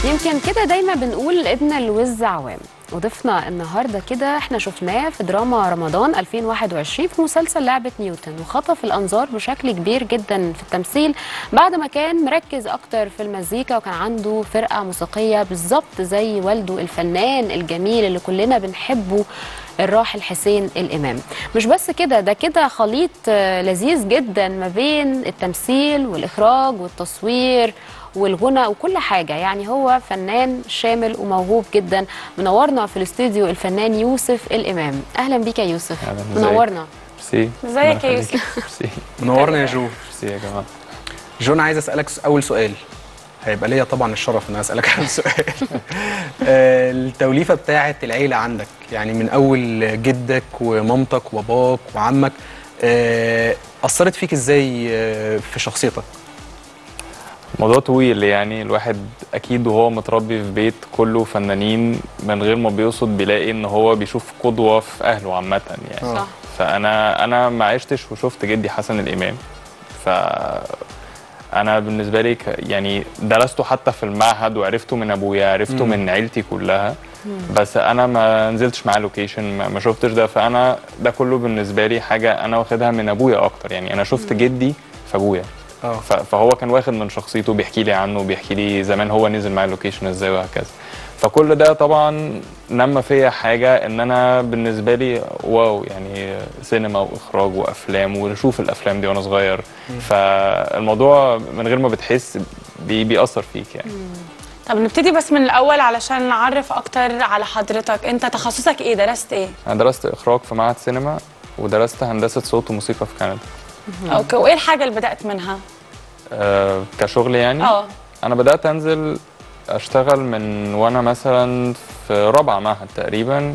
يمكن كده دايما بنقول ابن الوز عوام وضيفنا النهارده كده احنا شفناه في دراما رمضان 2021 في مسلسل لعبة نيوتن وخطف الانظار بشكل كبير جدا في التمثيل بعد ما كان مركز اكتر في المزيكا وكان عنده فرقة موسيقية بالظبط زي والده الفنان الجميل اللي كلنا بنحبه الراحل حسين الامام مش بس كده ده كده خليط آه، لذيذ جدا ما بين التمثيل والاخراج والتصوير والغنى وكل حاجه يعني هو فنان شامل وموهوب جدا منورنا في الاستوديو الفنان يوسف الامام اهلا بيك يا يوسف أهلاً، إزيك؟ منورنا ميرسي ازيك يا الله يخليك. يوسف؟ ميرسي منورنا يا جو ميرسي يا جماعه جو انا عايز اسالك س- اول سؤال هيبقى ليا طبعا الشرف ان أنا اسالك اول سؤال آه، التوليفه بتاعه العيله عندك يعني من اول جدك ومامتك وباباك وعمك آه، اثرت فيك ازاي آه، في شخصيتك موضوع طويل يعني الواحد اكيد وهو متربي في بيت كله فنانين من غير ما بيقصد بيلاقي ان هو بيشوف قدوه في اهله عامه يعني صح فانا انا ما عشتش وشفت جدي حسن الامام ف انا بالنسبه لي ك- يعني درسته حتى في المعهد وعرفته من ابويا عرفته مم. من عيلتي كلها بس انا ما نزلتش معاه لوكيشن ما ما شفتش ده فانا ده كله بالنسبه لي حاجه انا واخدها من ابويا اكتر يعني انا شفت جدي في ابويا اه ف- فهو كان واخد من شخصيته بيحكي لي عنه بيحكي لي زمان هو نزل معايا اللوكيشن ازاي وهكذا فكل ده طبعا نمى فيا حاجه ان انا بالنسبه لي واو يعني سينما واخراج وافلام ونشوف الافلام دي وانا صغير فالموضوع من غير ما بتحس بي بيأثر فيك يعني طب نبتدي بس من الاول علشان نعرف اكتر على حضرتك انت تخصصك ايه درست ايه انا درست اخراج في معهد سينما ودرست هندسه صوت وموسيقى في كندا اوكي وايه الحاجه اللي بدات منها أه كشغل يعني اه انا بدات انزل اشتغل من وانا مثلا في رابعه معهد تقريبا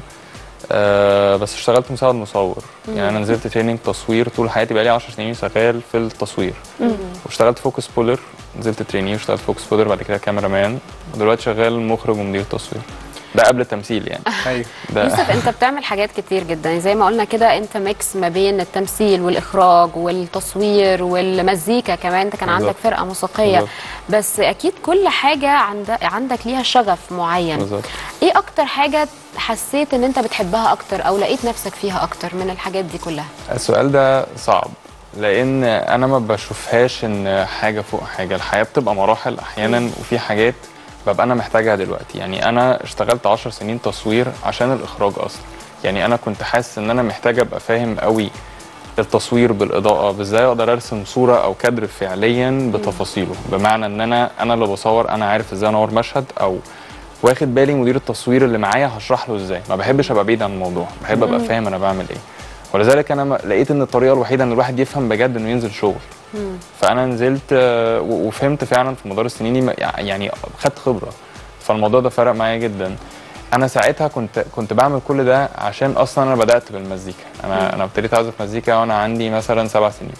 أه بس اشتغلت مساعد مصور يعني انا نزلت تريننج تصوير طول حياتي بقالي 10 سنين شغال في التصوير واشتغلت فوكس بولر نزلت تريني واشتغلت فوكس بولر بعد كده كاميرا مان ودلوقتي شغال مخرج ومدير تصوير ده قبل التمثيل يعني ايوه ده يوسف انت بتعمل حاجات كتير جدا يعني زي ما قلنا كده انت ميكس ما بين التمثيل والاخراج والتصوير والمزيكا كمان انت كان بالظبط. عندك فرقه موسيقيه بالظبط. بس اكيد كل حاجه عند... عندك ليها شغف معين بالظبط ايه اكتر حاجه حسيت ان انت بتحبها اكتر او لقيت نفسك فيها اكتر من الحاجات دي كلها السؤال ده صعب لان انا ما بشوفهاش ان حاجه فوق حاجه الحياه بتبقى مراحل احيانا وفي حاجات ببقى انا محتاجها دلوقتي يعني انا اشتغلت 10 سنين تصوير عشان الاخراج اصلا يعني انا كنت حاسس ان انا محتاج ابقى فاهم قوي التصوير بالاضاءه بازاي اقدر ارسم صوره او كادر فعليا بتفاصيله بمعنى ان انا انا اللي بصور انا عارف ازاي انور مشهد او واخد بالي مدير التصوير اللي معايا هشرح له ازاي ما بحبش ابقى بعيد عن الموضوع بحب ابقى فاهم انا بعمل ايه ولذلك انا م- لقيت ان الطريقه الوحيده ان الواحد يفهم بجد انه ينزل شغل فانا نزلت آه، و- وفهمت فعلا في مدار السنين ما- يعني خدت خبره فالموضوع ده فرق معايا جدا انا ساعتها كنت كنت بعمل كل ده عشان اصلا انا بدات بالمزيكا انا انا ابتديت اعزف مزيكا وانا عندي مثلا سبع سنين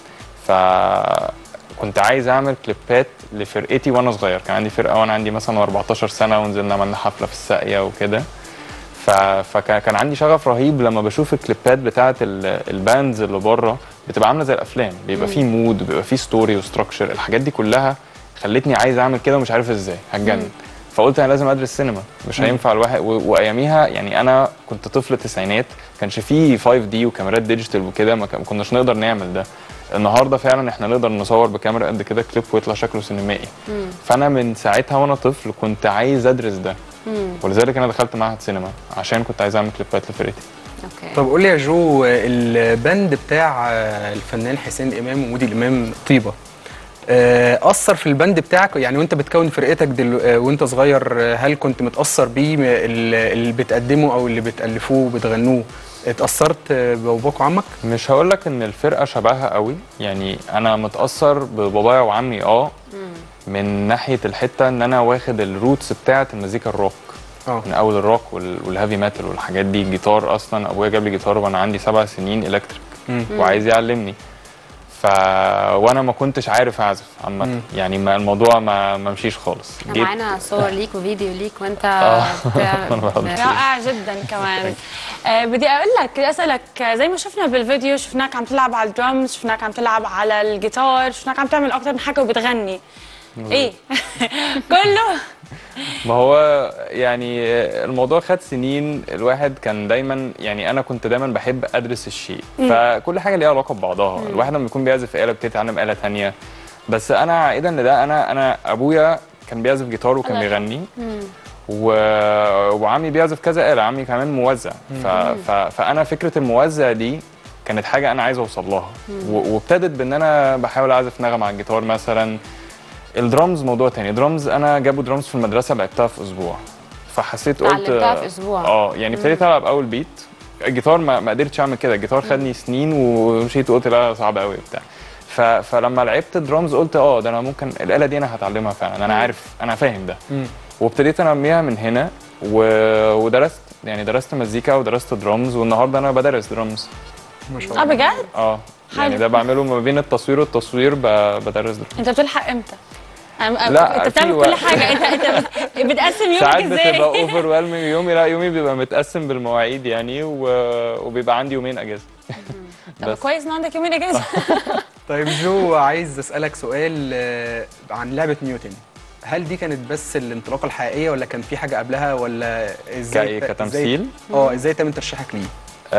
فكنت عايز اعمل كليبات لفرقتي وانا صغير كان عندي فرقه وانا عندي مثلا 14 سنه ونزلنا عملنا حفله في الساقيه وكده ف... فكان عندي شغف رهيب لما بشوف الكليبات بتاعه ال- الباندز اللي بره بتبقى عامله زي الافلام بيبقى فيه مود بيبقى فيه ستوري وستراكشر الحاجات دي كلها خلتني عايز اعمل كده ومش عارف ازاي هتجنن فقلت انا لازم ادرس سينما مش هينفع الواحد و... واياميها يعني انا كنت طفل التسعينات كانش فيه 5 دي وكاميرات ديجيتال وكده ما كان- ما كناش نقدر نعمل ده النهارده فعلا احنا نقدر نصور بكاميرا قد كده كليب ويطلع شكله سينمائي فانا من ساعتها وانا طفل كنت عايز ادرس ده ولذلك انا دخلت معهد سينما عشان كنت عايز اعمل كليبات لفرقتي اوكي طب قول لي يا جو البند بتاع الفنان حسين الامام ومودي الامام طيبه آه، اثر في البند بتاعك يعني وانت بتكون فرقتك دل... آه، وانت صغير آه، هل كنت متاثر بيه م- ال- اللي بتقدمه او اللي بتالفوه وبتغنوه اتاثرت آه، باباك وعمك مش هقول لك ان الفرقه شبهها قوي يعني انا متاثر ببابايا وعمي اه من ناحيه الحته ان انا واخد الروتس بتاعه المزيكا الروك اه من اول الروك وال- والهيفي ميتال والحاجات دي الجيتار اصلا ابويا جاب لي جيتار وانا عندي سبع سنين الكتريك مم. وعايز يعلمني ف وانا ما كنتش عارف اعزف عامه مم. يعني ما الموضوع ما ما مشيش خالص احنا معانا صور ليك وفيديو ليك وانت آه. بتاع- أنا بحب رائع جدا كمان آه بدي اقول لك اسالك آه، زي ما شفنا بالفيديو شفناك عم تلعب على الدرمز شفناك عم تلعب على الجيتار شفناك عم تعمل اكثر من حاجه وبتغني ايه كله ما هو يعني الموضوع خد سنين الواحد كان دايما يعني انا كنت دايما بحب ادرس الشيء فكل حاجه ليها علاقه ببعضها الواحد لما يكون بيعزف آلة بتتعلم آلة تانية بس انا عائدا لده انا انا ابويا كان بيعزف جيتار وكان الله بيغني و... وعمي بيعزف كذا آلة عمي كمان موزع ف... ف... فانا فكره الموزع دي كانت حاجه انا عايز اوصل لها و... وابتدت بان انا بحاول اعزف نغمه على الجيتار مثلا الدرامز موضوع تاني درامز انا جابوا درامز في المدرسه لعبتها في اسبوع فحسيت قلت اتعلمتها في أسبوع. اه يعني ابتديت العب اول بيت الجيتار ما, ما قدرتش اعمل كده الجيتار خدني سنين ومشيت وقلت لا صعب قوي بتاع ف... فلما لعبت درامز قلت اه ده انا ممكن الاله دي انا هتعلمها فعلا انا عارف انا فاهم ده مم. وابتديت انميها من هنا و... ودرست يعني درست مزيكا ودرست درامز والنهارده انا بدرس درامز ما شاء اه الله بجد اه يعني حلو. ده بعمله ما بين التصوير والتصوير ب... بدرس درامز انت بتلحق امتى أنا- لا، انت في بتعمل وقت. كل حاجه انت انت بت- بتقسم يومك ساعات ازاي بتبقى اوفر ويلمنج يومي لا يومي بيبقى متقسم بالمواعيد يعني و... وبيبقى عندي يومين اجازه طب بس. كويس ان عندك يومين اجازه طيب جو عايز اسالك سؤال آه، عن لعبه نيوتن هل دي كانت بس الانطلاقه الحقيقيه ولا كان في حاجه قبلها ولا ازاي كإيه؟ كتمثيل؟ إزاي- اه ازاي تم ترشيحك ليه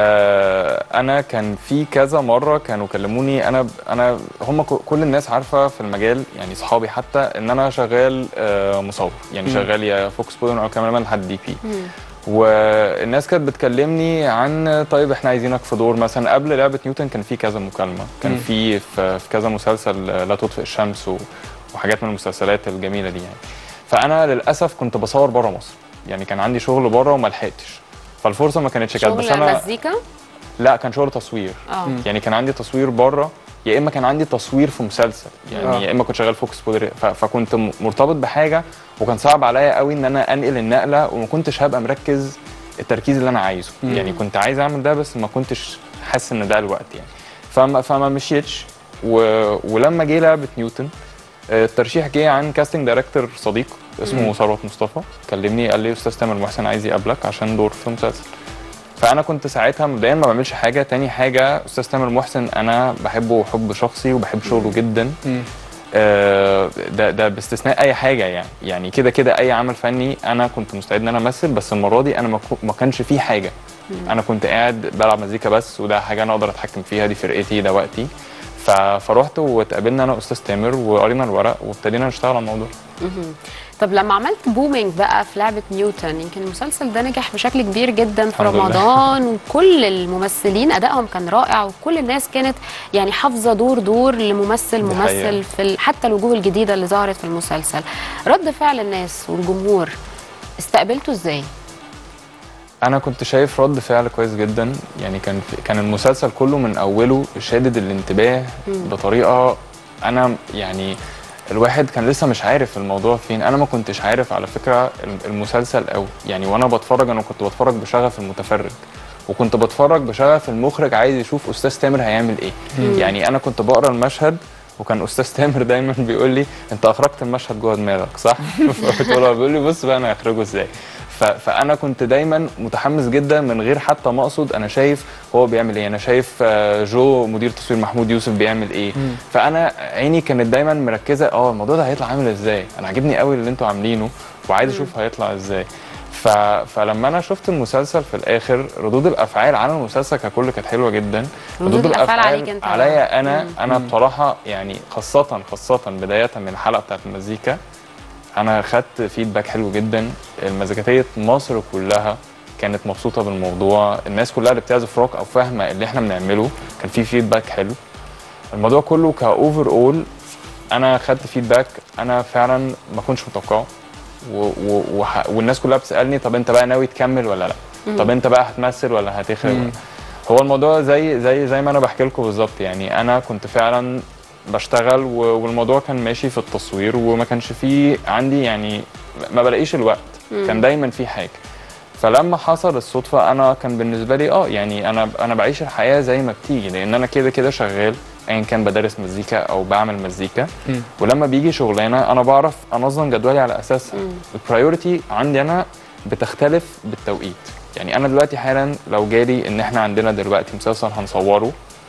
آه انا كان في كذا مره كانوا كلموني انا انا هم ك- كل الناس عارفه في المجال يعني اصحابي حتى ان انا شغال آه مصور يعني مم. شغال يا فوكس بودن او كاميرمان لحد دي بي والناس كانت بتكلمني عن طيب احنا عايزينك في دور مثلا قبل لعبه نيوتن كان في كذا مكالمه كان مم. في في في كذا مسلسل آه، لا تطفئ الشمس و- وحاجات من المسلسلات الجميله دي يعني فانا للاسف كنت بصور بره مصر يعني كان عندي شغل بره وما لحقتش فالفرصه ما كانتش كانت بس شغل انا مزيكا لا كان شغل تصوير اه يعني كان عندي تصوير بره يا اما كان عندي تصوير في مسلسل يعني آه. يا اما كنت شغال فوكس بودر ف- فكنت م- مرتبط بحاجه وكان صعب عليا قوي ان انا انقل النقله وما كنتش هبقى مركز التركيز اللي انا عايزه مم. يعني كنت عايز اعمل ده بس ما كنتش حاسس ان ده الوقت يعني فما فما مشيتش و... ولما جه لعبه نيوتن آه، الترشيح جه عن كاستنج دايركتور صديق اسمه ثروت مصطفى كلمني قال لي استاذ تامر محسن عايز يقابلك عشان دور في مسلسل فانا كنت ساعتها مبدئيا ما بعملش حاجه تاني حاجه استاذ تامر محسن انا بحبه حب شخصي وبحب شغله جدا مم. آه، ده ده باستثناء اي حاجه يعني يعني كده كده اي عمل فني انا كنت مستعد ان انا امثل بس المره دي انا ما كو- ما كانش فيه حاجه انا كنت قاعد بلعب مزيكا بس وده حاجه انا اقدر اتحكم فيها دي فرقتي ده وقتي ف- فرحت واتقابلنا انا واستاذ تامر وقرينا الورق وابتدينا نشتغل على الموضوع طب لما عملت بومينج بقى في لعبه نيوتن يمكن المسلسل ده نجح بشكل كبير جدا في الحمد لله. رمضان وكل الممثلين ادائهم كان رائع وكل الناس كانت يعني حافظه دور دور لممثل دي ممثل حقيقة. في ال- حتى الوجوه الجديده اللي ظهرت في المسلسل رد فعل الناس والجمهور استقبلته ازاي انا كنت شايف رد فعل كويس جدا يعني كان في كان المسلسل كله من اوله شادد الانتباه بطريقه انا يعني الواحد كان لسه مش عارف الموضوع فين انا ما كنتش عارف على فكره الم- المسلسل قوي يعني وانا بتفرج انا كنت بتفرج بشغف المتفرج وكنت بتفرج بشغف المخرج عايز يشوف استاذ تامر هيعمل ايه يعني انا كنت بقرا المشهد وكان استاذ تامر دايما بيقول لي انت اخرجت المشهد جوه دماغك صح فقلت له بيقول لي بص بقى انا هخرجه ازاي ف- فانا كنت دايما متحمس جدا من غير حتى ما اقصد انا شايف هو بيعمل ايه انا شايف آه، جو مدير تصوير محمود يوسف بيعمل ايه فانا عيني كانت دايما مركزه اه الموضوع ده هيطلع عامل ازاي انا عاجبني قوي اللي انتوا عاملينه وعايز اشوف هيطلع ازاي ف... فلما انا شفت المسلسل في الاخر ردود الافعال على المسلسل ككل كانت حلوه جدا ردود الأفعال عليك أنت. عليا انا مم. انا بصراحه يعني خاصه خاصه بدايه من الحلقه بتاعت المزيكا انا خدت فيدباك حلو جدا المزيكاتيه مصر كلها كانت مبسوطه بالموضوع الناس كلها اللي بتعزف روك او فاهمه اللي احنا بنعمله كان في فيدباك حلو الموضوع كله كاوفر اول انا خدت فيدباك انا فعلا ما كنتش متوقعه و و وح- والناس كلها بتسالني طب انت بقى ناوي تكمل ولا لا طب انت بقى هتمثل ولا هتخرج مم. ولا هو الموضوع زي زي زي ما انا بحكي لكم بالظبط يعني انا كنت فعلا بشتغل و- والموضوع كان ماشي في التصوير وما كانش فيه عندي يعني ما بلاقيش الوقت كان دايما في حاجه فلما حصل الصدفه انا كان بالنسبه لي اه يعني انا انا بعيش الحياه زي ما بتيجي لان انا كده كده شغال ايا كان بدرس مزيكا او بعمل مزيكا مم. ولما بيجي شغلانه انا بعرف انظم جدولي على اساسها البرايورتي عندي انا بتختلف بالتوقيت يعني انا دلوقتي حالا لو جالي ان احنا عندنا دلوقتي مسلسل هنصوره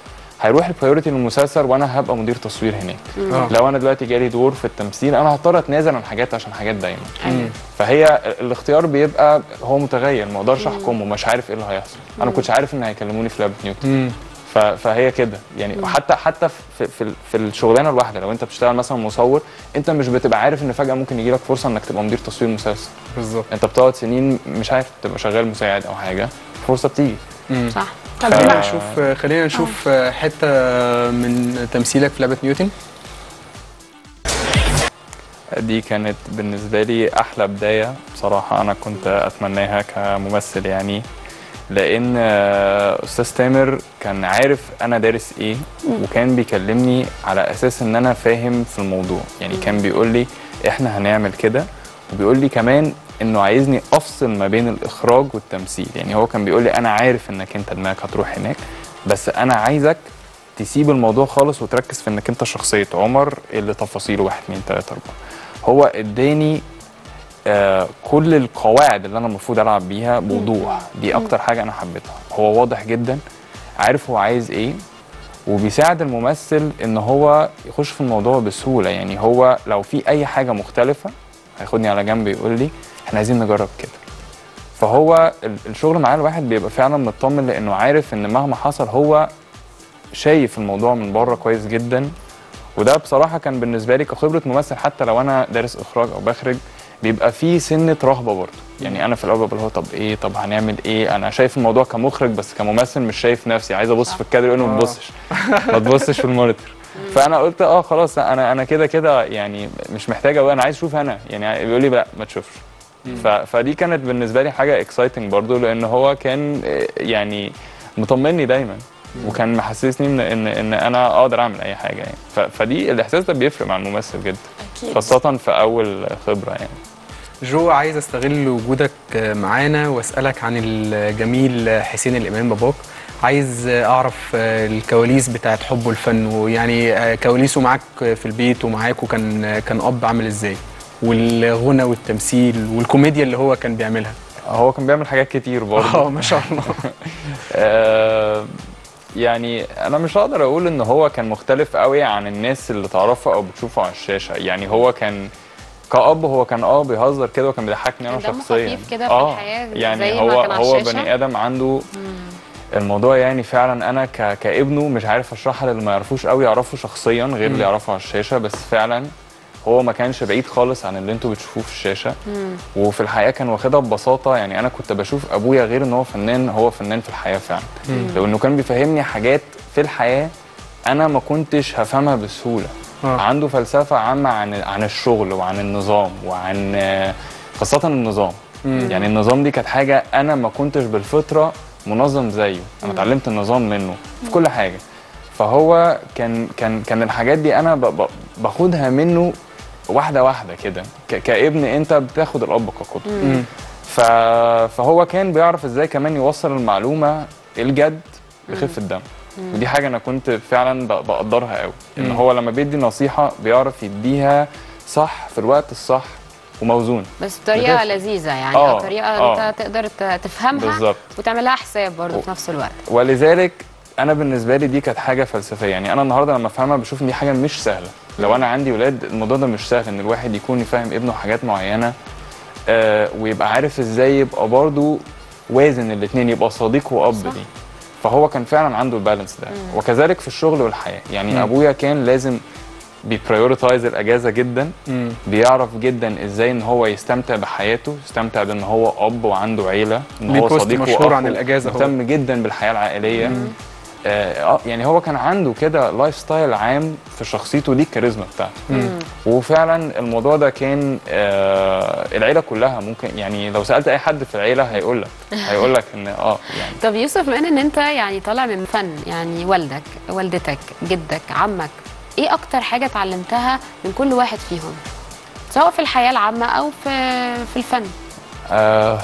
هيروح البريوريتي للمسلسل وانا هبقى مدير تصوير هناك آه. لو انا دلوقتي جالي دور في التمثيل انا هضطر اتنازل عن حاجات عشان حاجات دايما مم. فهي الاختيار بيبقى هو متغير ما اقدرش احكمه مش عارف ايه اللي هيحصل انا ما كنتش عارف ان هيكلموني في لعبه نيوتن مم. ف- فهي كده يعني حتى حتى في في, في الشغلانه الواحده لو انت بتشتغل مثلا مصور انت مش بتبقى عارف ان فجاه ممكن يجي لك فرصه انك تبقى مدير تصوير مسلسل بالظبط انت بتقعد سنين مش عارف تبقى شغال مساعد او حاجه فرصه بتيجي مم. صح طب ف- دي خلينا نشوف خلينا نشوف حته من تمثيلك في لعبه نيوتن دي كانت بالنسبة لي أحلى بداية بصراحة أنا كنت أتمناها كممثل يعني لأن آه، أستاذ تامر كان عارف أنا دارس إيه وكان بيكلمني على أساس إن أنا فاهم في الموضوع يعني كان بيقول لي إحنا هنعمل كده وبيقول لي كمان إنه عايزني أفصل ما بين الإخراج والتمثيل يعني هو كان بيقول لي أنا عارف إنك أنت دماغك هتروح هناك بس أنا عايزك تسيب الموضوع خالص وتركز في انك انت شخصيه عمر اللي تفاصيله واحد اتنين تلاته اربعه هو اداني آه كل القواعد اللي انا المفروض العب بيها بوضوح دي اكتر حاجه انا حبيتها هو واضح جدا عارف هو عايز ايه وبيساعد الممثل ان هو يخش في الموضوع بسهوله يعني هو لو في اي حاجه مختلفه هياخدني على جنب يقول لي احنا عايزين نجرب كده فهو ال- الشغل معاه الواحد بيبقى فعلا مطمن لانه عارف ان مهما حصل هو شايف الموضوع من بره كويس جدا وده بصراحه كان بالنسبه لي كخبره ممثل حتى لو انا دارس اخراج او بخرج بيبقى فيه سنه رهبه برضه يعني انا في الاول ببقى اللي هو طب ايه طب هنعمل ايه انا شايف الموضوع كمخرج بس كممثل مش شايف نفسي عايز ابص في الكادر يقول له ما آه. تبصش ما تبصش في المونيتور فانا قلت اه خلاص انا انا كده كده يعني مش محتاج أوي انا عايز اشوف انا يعني بيقول لي لا ما تشوفش ف- فدي كانت بالنسبه لي حاجه اكسايتنج برضو لان هو كان آه، يعني مطمني دايما وكان محسسني ان ان ان انا اقدر اعمل اي حاجه يعني ف- فدي الاحساس ده بيفرق مع الممثل جدا اكيد خاصه في اول خبره يعني جو عايز استغل وجودك معانا واسالك عن الجميل حسين الامام باباك عايز اعرف الكواليس بتاعت حبه الفن ويعني كواليسه معاك في البيت ومعاك وكان كان اب عامل ازاي والغنى والتمثيل والكوميديا اللي هو كان بيعملها هو كان بيعمل حاجات كتير برضه اه ما شاء الله آه، يعني انا مش هقدر اقول ان هو كان مختلف قوي عن الناس اللي تعرفه او بتشوفه على الشاشه يعني هو كان كأب هو كان اه بيهزر كده وكان بيضحكني انا كان دمه شخصيا خفيف كده في اه الحياة يعني زي ما هو كان على هو الشاشة. بني ادم عنده الموضوع يعني فعلا انا ك... كابنه مش عارف اشرحها للي ما يعرفوش قوي يعرفه شخصيا غير اللي يعرفه على الشاشه بس فعلا هو ما كانش بعيد خالص عن اللي انتوا بتشوفوه في الشاشه وفي الحياه كان واخدها ببساطه يعني انا كنت بشوف ابويا غير ان هو فنان هو فنان في الحياه فعلا لانه كان بيفهمني حاجات في الحياه انا ما كنتش هفهمها بسهوله آه. عنده فلسفه عامه عن عن الشغل وعن النظام وعن آه، خاصه النظام يعني النظام دي كانت حاجه انا ما كنتش بالفطره منظم زيه انا اتعلمت النظام منه في كل حاجه فهو كان كان كان الحاجات دي انا ب- ب- باخدها منه واحده واحده كده ك- كابن انت بتاخد الاب كقدوه مم. ف... فهو كان بيعرف ازاي كمان يوصل المعلومه الجد بخفه الدم ودي حاجه انا كنت فعلا ب- بقدرها قوي ان مم. هو لما بيدي نصيحه بيعرف يديها صح في الوقت الصح وموزون بس بطريقه بتفرق. لذيذه يعني آه، او طريقه آه. انت تقدر ت- تفهمها بالظبط وتعمل لها حساب برضه في نفس الوقت ولذلك انا بالنسبه لي دي كانت حاجه فلسفيه يعني انا النهارده لما افهمها بشوف ان دي حاجه مش سهله لو انا عندي ولاد الموضوع ده مش سهل ان الواحد يكون يفهم ابنه حاجات معينه آه ويبقى عارف ازاي يبقى برضه وازن الاثنين يبقى صديق واب صح. دي فهو كان فعلا عنده البالانس ده وكذلك في الشغل والحياه يعني مم. ابويا كان لازم بيبريورتايز الاجازه جدا مم. بيعرف جدا ازاي ان هو يستمتع بحياته يستمتع بان هو اب وعنده عيله ان ليه هو بوست صديق مشهور عن وأخ الأجازة هو. مهتم جدا بالحياه العائليه آه آه، يعني هو كان عنده كده لايف ستايل عام في شخصيته دي الكاريزما بتاعته وفعلا الموضوع ده كان آه العيله كلها ممكن يعني لو سالت اي حد في العيله هيقول لك هيقول لك ان اه يعني طب يوسف بما ان انت يعني طالع من فن يعني والدك والدتك جدك عمك ايه اكتر حاجه اتعلمتها من كل واحد فيهم سواء في الحياه العامه او في في الفن آه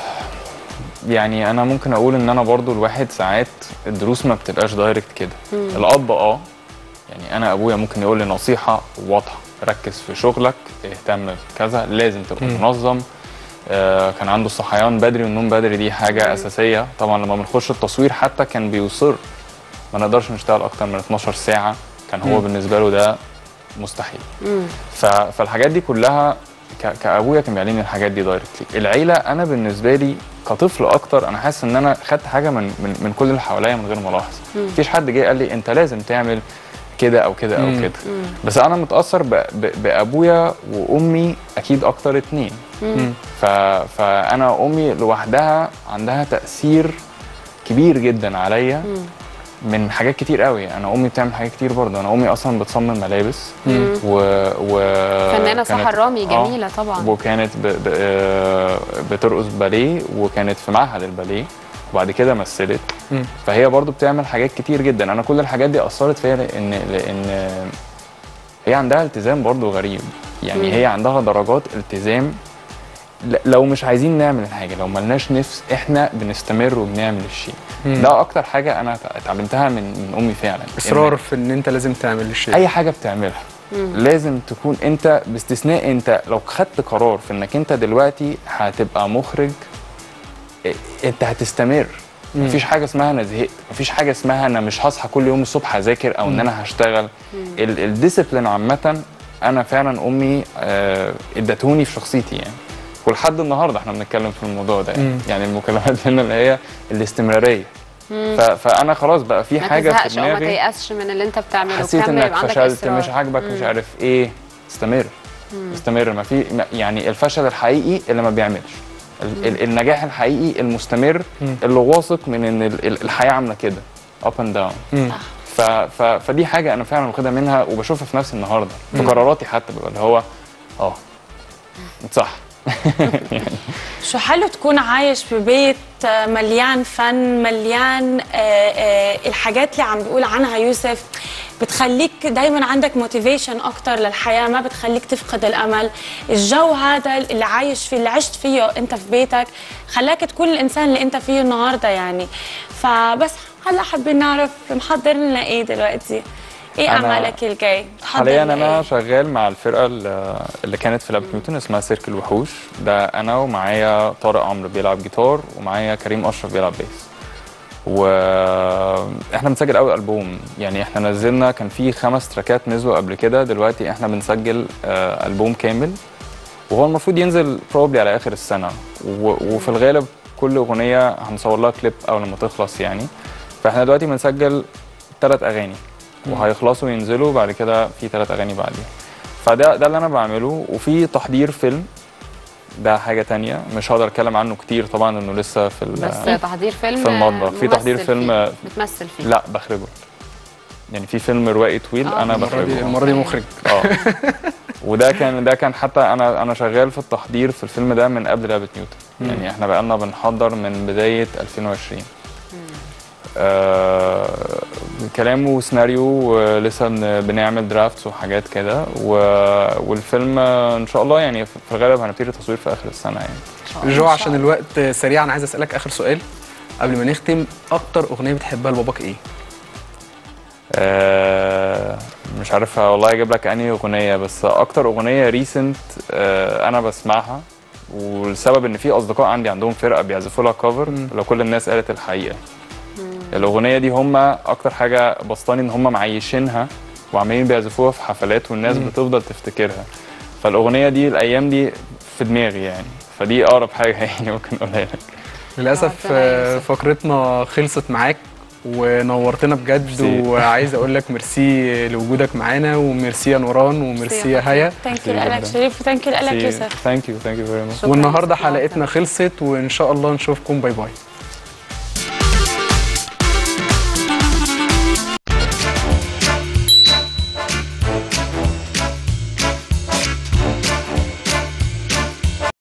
يعني انا ممكن اقول ان انا برضو الواحد ساعات الدروس ما بتبقاش دايركت كده الاب اه يعني انا ابويا ممكن يقول لي نصيحه واضحه ركز في شغلك اهتم بكذا لازم تبقى مم. منظم آه كان عنده الصحيان بدري والنوم بدري دي حاجه اساسيه طبعا لما بنخش التصوير حتى كان بيصر ما نقدرش نشتغل اكتر من 12 ساعه كان هو مم. بالنسبه له ده مستحيل مم. ف... فالحاجات دي كلها ك... كابويا كان بيعلمني الحاجات دي دايركتلي العيله انا بالنسبه لي كطفل اكتر انا حاسس ان انا خدت حاجه من من, من كل اللي حواليا من غير ما الاحظ مفيش حد جه قال لي انت لازم تعمل كده او كده او مم. كده بس انا متاثر ب... ب... بابويا وامي اكيد اكتر اتنين مم. ف... فانا امي لوحدها عندها تاثير كبير جدا عليا من حاجات كتير قوي انا امي بتعمل حاجات كتير برضه انا امي اصلا بتصمم ملابس مم. و, و... فنانه كانت- سحر رامي آه، جميله طبعا وكانت ب... ب... آه، بترقص باليه وكانت في معهد الباليه وبعد كده مثلت مم. فهي برضو بتعمل حاجات كتير جدا انا كل الحاجات دي اثرت فيا لان لان هي عندها التزام برضو غريب يعني مم. هي عندها درجات التزام ل- لو مش عايزين نعمل الحاجه لو ملناش نفس احنا بنستمر وبنعمل الشيء مم. ده اكتر حاجه انا اتع- اتعلمتها من من امي فعلا إن اصرار في ان انت لازم تعمل الشيء اي حاجه بتعملها لازم تكون انت باستثناء انت لو خدت قرار في انك انت دلوقتي هتبقى مخرج إيه، انت هتستمر مم. مفيش حاجه اسمها انا زهقت مفيش حاجه اسمها انا مش هصحى كل يوم الصبح اذاكر او ان انا هشتغل ال- الديسيبلين عامه انا فعلا امي آه، ادتهوني في شخصيتي يعني ولحد النهارده احنا بنتكلم في الموضوع ده يعني, مم. يعني المكالمات هنا اللي هي الاستمراريه ف- فانا خلاص بقى في ما حاجه في تزهقش او ما دماغي تيأسش من اللي انت بتعمله حسيت كمل، انك يبقى عندك فشلت إصرار. مش عاجبك مش عارف ايه استمر استمر ما في ما- يعني الفشل الحقيقي اللي ما بيعملش ال- ال- النجاح الحقيقي المستمر مم. اللي واثق من ان ال- ال- الحياه عامله كده اب اند داون مم. ف ف فدي حاجه انا فعلا واخدها منها وبشوفها في نفسي النهارده في قراراتي حتى ببقى اللي هو اه صح شو حلو تكون عايش في بيت آه، مليان فن مليان آه، آه، الحاجات اللي عم بيقول عنها يوسف بتخليك دايما عندك موتيفيشن اكتر للحياه ما بتخليك تفقد الامل الجو هذا اللي عايش فيه اللي عشت فيه انت في بيتك خلاك تكون الانسان اللي انت فيه النهارده يعني فبس هلا حابين نعرف محضر لنا ايه دلوقتي ايه أنا- اعمالك الجاي بتحضر حاليا لإيه؟ انا شغال مع الفرقه اللي اللي كانت في لعبه نيوتن اسمها سيرك الوحوش ده انا ومعايا طارق عمرو بيلعب جيتار ومعايا كريم اشرف بيلعب بيس واحنا بنسجل اول البوم يعني احنا نزلنا كان في خمس تراكات نزلوا قبل كده دلوقتي احنا بنسجل آه، البوم كامل وهو المفروض ينزل بروبلي على اخر السنه و- وفي الغالب كل اغنيه هنصور لها كليب اول لما تخلص يعني فاحنا دلوقتي بنسجل ثلاث اغاني وهيخلصوا ينزلوا بعد كده في ثلاث اغاني بعدين فده ده اللي انا بعمله وفي تحضير فيلم ده حاجه تانية مش هقدر اتكلم عنه كتير طبعا انه لسه في ال- بس تحضير فيلم في المطبخ. في ممثل تحضير فيلم- فيه. بتمثل فيه لا بخرجه يعني في فيلم روائي طويل آه، انا المرة المره دي بخرجه المره دي مخرج اه وده كان ده كان حتى انا انا شغال في التحضير في الفيلم ده من قبل لعبه نيوتن يعني احنا بقالنا بنحضر من بدايه 2020 آه كلام وسيناريو ولسه بن- بنعمل درافتس وحاجات كده و- والفيلم آه، ان شاء الله يعني في الغالب هنبتدي التصوير في اخر السنه يعني جو عشان الوقت سريع انا عايز اسالك اخر سؤال قبل ما نختم اكتر اغنيه بتحبها لباباك ايه آه مش عارف والله اجيب لك انهي اغنيه بس اكتر اغنيه ريسنت آه انا بسمعها والسبب ان في اصدقاء عندي عندهم فرقه بيعزفوا لها كفر لو كل الناس قالت الحقيقه الاغنيه دي هم اكتر حاجه بسطاني ان هم معيشينها وعمالين بيعزفوها في حفلات والناس بتفضل تفتكرها فالاغنيه دي الايام دي في دماغي يعني فدي اقرب حاجه يعني ممكن اقولها لك للاسف ربنا آه، يوسف. فقرتنا خلصت معاك ونورتنا بجد ميرسي. وعايز اقول لك ميرسي لوجودك معانا وميرسي يا نوران وميرسي يا هيا ثانك يو ميرسي لك جداً. شريف وثانك يو لك يوسف ثانك يو ثانك يو فيري ماتش شكراً والنهارده يوسف، نورتنا. حلقتنا خلصت وان شاء الله نشوفكم باي باي